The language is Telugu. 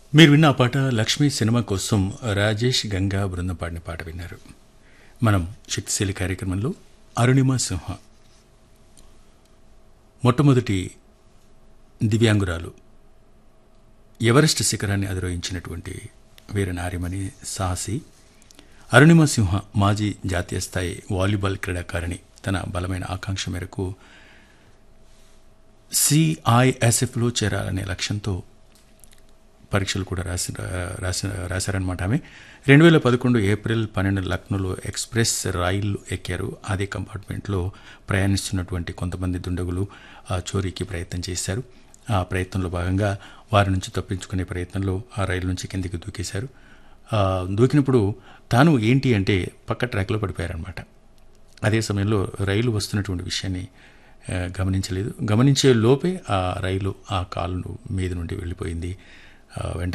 మీరు విన్న ఆ పాట లక్ష్మీ సినిమా కోసం రాజేష్ గంగా బృందం పాడిన పాట విన్నారు మనం శక్తిశీలి కార్యక్రమంలో అరుణిమ సింహ మొట్టమొదటి దివ్యాంగురాలు ఎవరెస్ట్ శిఖరాన్ని అధిరోహించినటువంటి వీర నారిమణి సాహసి అరుణిమ సింహ మాజీ జాతీయ స్థాయి వాలీబాల్ క్రీడాకారిణి తన బలమైన ఆకాంక్ష మేరకు సిఐఎస్ఎఫ్లో చేరాలనే లక్ష్యంతో పరీక్షలు కూడా రాసి రాసి రాశారనమాట ఆమె రెండు వేల పదకొండు ఏప్రిల్ పన్నెండు లక్నోలో ఎక్స్ప్రెస్ రైలు ఎక్కారు అదే కంపార్ట్మెంట్లో ప్రయాణిస్తున్నటువంటి కొంతమంది దుండగులు ఆ చోరీకి ప్రయత్నం చేశారు ఆ ప్రయత్నంలో భాగంగా వారి నుంచి తప్పించుకునే ప్రయత్నంలో ఆ రైలు నుంచి కిందికి దూకేశారు ఆ, దూకినప్పుడు తాను ఏంటి అంటే పక్క ట్రాక్లో పడిపోయారనమాట అదే సమయంలో రైలు వస్తున్నటువంటి విషయాన్ని ఆ, గమనించలేదు గమనించే లోపే ఆ రైలు ఆ కాలు మీద నుండి వెళ్ళిపోయింది ఆ, వెంటనే